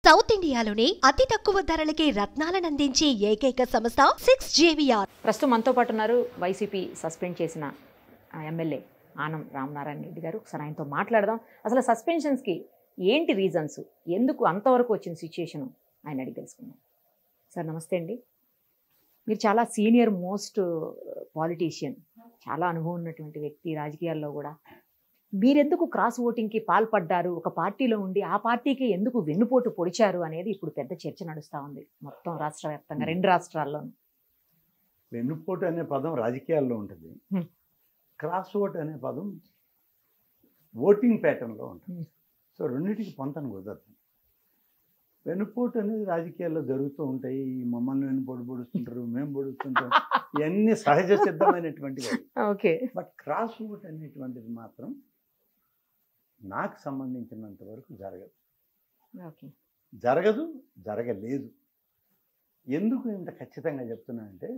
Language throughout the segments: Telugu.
సౌత్ ఇండియాలోనే అతి తక్కువ ధరలకి రత్నాలనందించే ఏకైక సంస్థ సిక్స్ జేవిఆర్ ప్రస్తుతం మనతో పాటు ఉన్నారు వైసీపీ సస్పెండ్ చేసిన ఆ, ఎమ్మెల్యే ఆనం రామనారాయణ రెడ్డి గారు ఒకసారి ఆయనతో మాట్లాడదాం అసలు సస్పెన్షన్స్కి ఏంటి రీజన్స్ ఎందుకు అంతవరకు వచ్చిన సిచ్యుయేషన్ ఆయన అడిగి తెలుసుకుందాం సార్ నమస్తే అండి మీరు చాలా సీనియర్ మోస్ట్ పాలిటీషియన్ చాలా అనుభవం ఉన్నటువంటి వ్యక్తి రాజకీయాల్లో కూడా మీరెందుకు క్రాస్ ఓటింగ్కి పాల్పడ్డారు ఒక పార్టీలో ఉండి ఆ పార్టీకి ఎందుకు వెన్నుపోటు పొడిచారు అనేది ఇప్పుడు పెద్ద చర్చ నడుస్తూ ఉంది మొత్తం రాష్ట్ర వ్యాప్తంగా రెండు రాష్ట్రాల్లోనూ వెన్నుపోటు అనే పదం రాజకీయాల్లో ఉంటుంది Hmm. క్రాస్ ఓట్ అనే పదం ఓటింగ్ ప్యాటర్న్లో ఉంటుంది Hmm. సో రెండింటికి పొంతన కుదరదు వెన్నుపోటు అనేది రాజకీయాల్లో జరుగుతూ ఉంటాయి ఈ మమ్మల్ని వెన్నుపోటు పొడుస్తుంటారు మేము పొడుస్తుంటాం ఇవన్నీ సహజ సిద్ధమైనటువంటివి ఓకే బట్ క్రాస్ ఓట్ అనేటువంటిది మాత్రం నాకు సంబంధించినంత వరకు జరగదు ఓకే జరగదు జరగలేదు ఎందుకు ఇంత ఖచ్చితంగా చెప్తున్నా అంటే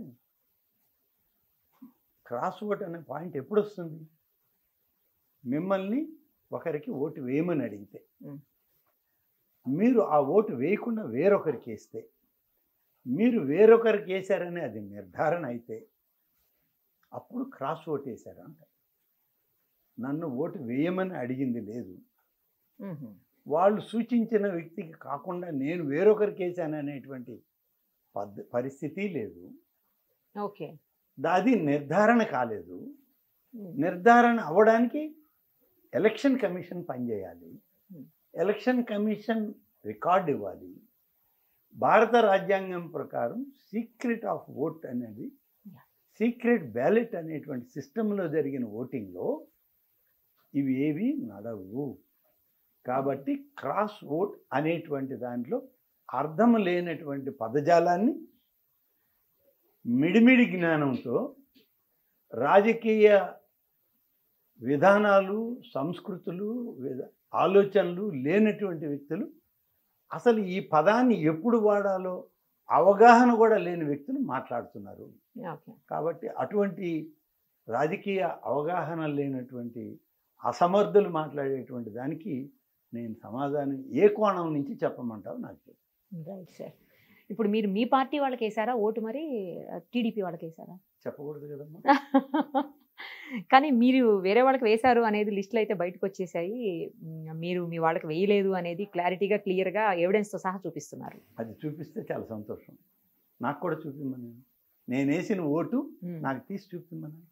క్రాస్ ఓట్ అనే పాయింట్ ఎప్పుడు వస్తుంది మిమ్మల్ని ఒకరికి ఓటు వేయమని అడిగితే Mm. మీరు ఆ ఓటు వేయకుండా వేరొకరికి వేస్తే మీరు వేరొకరికి వేశారని అది నిర్ధారణ అయితే అప్పుడు క్రాస్ ఓట్ వేశారు అంట నన్ను ఓటు వేయమని అడిగింది లేదు వాళ్ళు సూచించిన వ్యక్తికి కాకుండా నేను వేరొకరికి వేశాను అనేటువంటి పద్ధ పరిస్థితి లేదు ఓకే అది నిర్ధారణ కాలేదు నిర్ధారణ అవ్వడానికి ఎలక్షన్ కమిషన్ పనిచేయాలి Hmm. ఎలక్షన్ కమిషన్ రికార్డు ఇవ్వాలి భారత రాజ్యాంగం ప్రకారం సీక్రెట్ ఆఫ్ ఓట్ అనేది Yeah. సీక్రెట్ బ్యాలెట్ అనేటువంటి సిస్టంలో జరిగిన ఓటింగ్లో ఇవి ఏవి నడవు కాబట్టి క్రాస్ ఓట్ అనేటువంటి దాంట్లో అర్థం లేనటువంటి పదజాలాన్ని మిడిమిడి జ్ఞానంతో రాజకీయ విధానాలు సంస్కృతులు విధ- ఆలోచనలు లేనటువంటి వ్యక్తులు అసలు ఈ పదాన్ని ఎప్పుడు వాడాలో అవగాహన కూడా లేని వ్యక్తులు మాట్లాడుతున్నారు ఓకే కాబట్టి అటువంటి రాజకీయ అవగాహన లేనటువంటి అసమర్థులు మాట్లాడేటువంటి దానికి నేను సమాధానం ఏ కోణం నుంచి చెప్పమంటావు నాకు చెప్పు. రైట్ సార్ ఇప్పుడు మీరు మీ పార్టీ వాళ్ళకి వేసారా ఓటు మరి టీడీపీ వాళ్ళకి వేసారా చెప్పకూడదు కదమ్మా కానీ మీరు వేరే వాళ్ళకి వేశారు అనేది లిస్టులు అయితే బయటకు వచ్చేసాయి మ్, మీరు మీ వాళ్ళకి వేయలేదు అనేది క్లారిటీగా క్లియర్గా ఎవిడెన్స్తో సహా చూపిస్తున్నారు అది చూపిస్తే చాలా సంతోషం నాకు కూడా చూపిమ్మని నేను వేసిన ఓటు మ్, నాకు తీసి చూపిమ్మని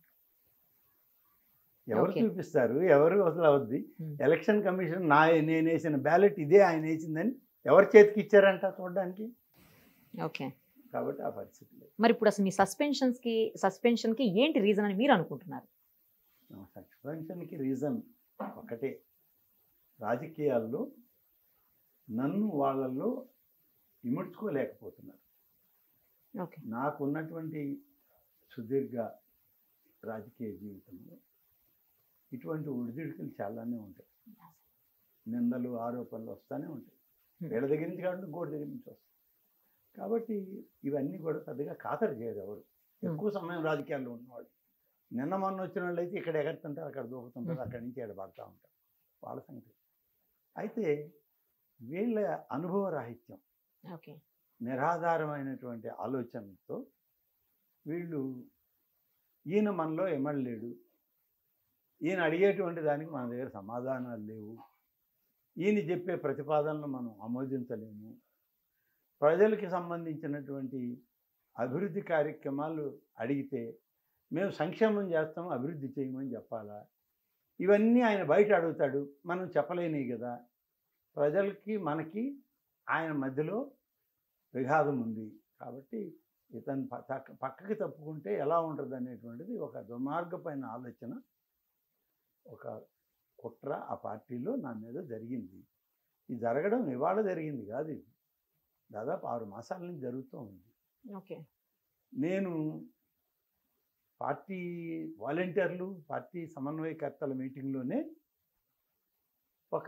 ఎవరు Okay. చూపిస్తారు ఎవరు అసలు అవద్ది మ్, ఎలక్షన్ కమిషన్ నా నేను వేసిన బ్యాలెట్ ఇదే ఆయన వేసిందని ఎవరి చేతికి ఇచ్చారంట చూడడానికి ఓకే కాబట్టి ఆ పరిస్థితి లేదు మరి ఇప్పుడు అసలు మీ సస్పెన్షన్స్కి సస్పెన్షన్కి ఏంటి రీజన్ అని మీరు అనుకుంటున్నారు సస్పెన్షన్కి రీజన్ ఒకటే రాజకీయాల్లో నన్ను వాళ్ళల్లో ఇముడ్చుకోలేకపోతున్నారు ఓకే నాకున్నటువంటి సుదీర్ఘ రాజకీయ జీవితంలో ఇటువంటి ఒడిదుడుకులు చాలానే ఉంటాయి నిందలు ఆరోపణలు వస్తూనే ఉంటాయి Hmm. వీళ్ళ దగ్గర నుంచి కాబట్టి ఇంకోటి దగ్గర నుంచి వస్తాయి కాబట్టి ఇవన్నీ కూడా పెద్దగా ఖాతరు చేయరు ఎవరు ఎక్కువ సమయం రాజకీయాల్లో ఉన్నవాళ్ళు నిన్న మొన్న వచ్చిన వాళ్ళు అయితే ఇక్కడ ఎగరుతుంటారు అక్కడ దూకుతుంటారు అక్కడి నుంచి ఎక్కడ పడతా ఉంటారు వాళ్ళ సంగతి అయితే వీళ్ళ అనుభవ రాహిత్యం ఓకే నిరాధారమైనటువంటి ఆలోచనతో వీళ్ళు ఈయన మనలో ఎమడలేడు ఈయన అడిగేటువంటి దానికి మన దగ్గర సమాధానాలు లేవు ఈయన చెప్పే ప్రతిపాదనలు మనం ఆమోదించలేము ప్రజలకి సంబంధించినటువంటి అభివృద్ధి కార్యక్రమాలు అడిగితే మేము సంక్షేమం చేస్తాం అభివృద్ధి చేయమని చెప్పాలా ఇవన్నీ ఆయన బయట అడుగుతాడు మనం చెప్పలేనివి కదా ప్రజలకి మనకి ఆయన మధ్యలో విఘాతం ఉంది కాబట్టి ఇతను ప- తక్క- పక్కకి తప్పుకుంటే ఎలా ఉంటుంది అనేటువంటిది ఒక దుర్మార్గపైన ఆలోచన ఒక కుట్ర ఆ పార్టీలో నా మీద జరిగింది ఇది జరగడం ఇవాళ జరిగింది కాదు ఇది దాదాపు ఆరు మాసాల నుంచి జరుగుతూ ఉంది ఓకే నేను పార్టీ వాలంటీర్లు పార్టీ సమన్వయకర్తల మీటింగ్లోనే ఒక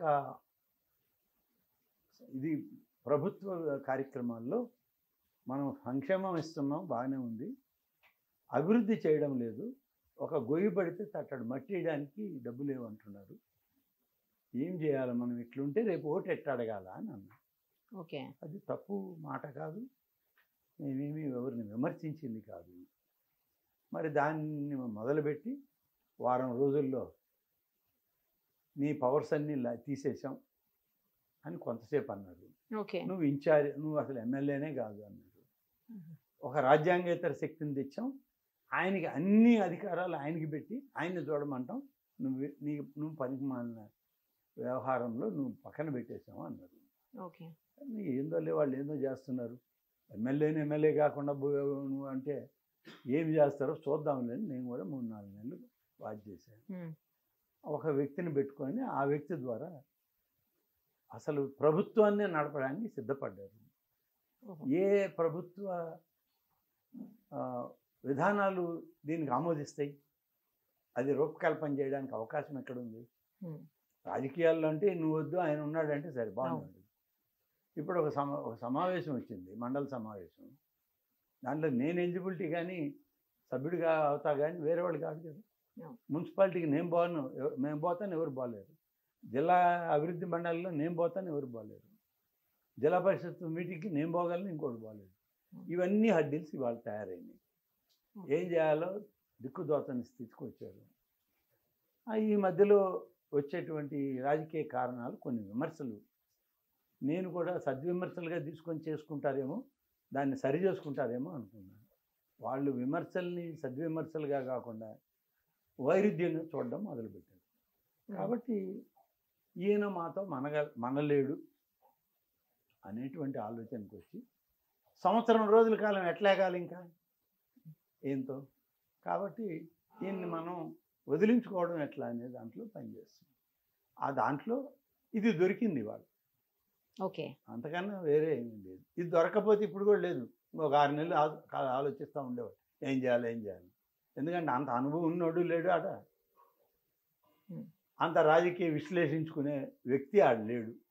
ఇది ప్రభుత్వ కార్యక్రమాల్లో మనం సంక్షేమం ఇస్తున్నాం బాగానే ఉంది అభివృద్ధి చేయడం లేదు ఒక గొయ్యి పడితే తట్టడు మట్టి వేయడానికి డబ్బు లేవంటున్నారు ఏం చేయాలి మనం ఇట్లుంటే రేపు ఓటు ఎట్ట అడగాల అని అన్నా ఓకే అది తప్పు మాట కాదు మేమేమి ఎవరిని విమర్శించింది కాదు మరి దాన్ని మొదలుపెట్టి వారం రోజుల్లో నీ పవర్స్ అన్నీ ఇలా తీసేసాం అని కొంతసేపు అన్నారు ఓకే నువ్వు ఇన్ఛార్జ్ నువ్వు అసలు ఎమ్మెల్యేనే కాదు అన్నారు మ్మ్. ఒక రాజ్యాంగేతర శక్తిని తెచ్చాం ఆయనకి అన్ని అధికారాలు ఆయనకి పెట్టి ఆయన్ని చూడమంటాం నువ్వు నీ నువ్వు పనికి మాలిన వ్యవహారంలో నువ్వు పక్కన పెట్టేశావు అన్నారు ఓకే నీ ఏందో లే వాళ్ళు ఏందో చేస్తున్నారు ఎమ్మెల్యేని ఎమ్మెల్యే కాకుండా పో- నువ్వు అంటే ఏం చేస్తారో చూద్దాంలే అని నేను కూడా మూడు నాలుగు నెలలు వాచ్ చేశాను మ్మ్. ఒక వ్యక్తిని పెట్టుకొని ఆ వ్యక్తి ద్వారా అసలు ప్రభుత్వాన్ని నడపడానికి సిద్ధపడ్డారు ఓహో. ఏ ప్రభుత్వ ఆ, విధానాలు దీనికి ఆమోదిస్తాయి అది రూపకల్పన చేయడానికి అవకాశం ఎక్కడుంది మ్మ్. రాజకీయాల్లో అంటే నువ్వు వద్దు ఆయన ఉన్నాడంటే సరే బాగున్నాడు ఇప్పుడు ఒక సమా ఒక సమావేశం వచ్చింది మండల సమావేశం దాంట్లో నేను ఎలిజిబిలిటీ కానీ సభ్యుడిగా అవుతా కానీ వేరే వాళ్ళు కాదు కదా అవును. మున్సిపాలిటీకి నేను పోను ఎవ- మేము పోతాను ఎవరు బాగాలేరు జిల్లా అభివృద్ధి మండలిలో నేను పోతాను ఎవరు బాగాలేరు జిల్లా పరిషత్ మీటింగ్కి నేను పోగలను ఇంకోటి బాగాలేదు ఇవన్నీ హడ్డిల్స్ ఇవాళ తయారైనాయి ఏం చేయాలో దిక్కుదోతని స్థితికి వచ్చారు ఆ, ఈ మధ్యలో వచ్చేటువంటి రాజకీయ కారణాలు కొన్ని విమర్శలు నేను కూడా సద్విమర్శలుగా తీసుకొని చేసుకుంటారేమో దాన్ని సరి చేసుకుంటారేమో అనుకున్నాను వాళ్ళు విమర్శల్ని సద్విమర్శలుగా కాకుండా వైరుధ్యంగా చూడడం మొదలుపెట్టారు కాబట్టి ఈయన మాతో మనగ మనలేడు అనేటువంటి ఆలోచనకు వచ్చి సంవత్సరం రోజుల కాలం ఎట్లాగాలి ఇంకా ఏంతో కాబట్టి దీన్ని మనం వదిలించుకోవడం ఎట్లా అనే దాంట్లో పనిచేస్తుంది ఆ దాంట్లో ఇది దొరికింది వాళ్ళు ఓకే అంతకన్నా వేరే ఏమీ లేదు ఇది దొరకకపోతే ఇప్పుడు కూడా లేదు ఒక ఆరు నెలలు ఆ- కా- ఆలోచిస్తూ ఉండేవాడు ఏం చేయాలి ఏం చేయాలి ఎందుకంటే అంత అనుభవం ఉన్నోడు లేడు ఆడ Hmm. అంత రాజకీయ విశ్లేషించుకునే వ్యక్తి ఆడ లేడు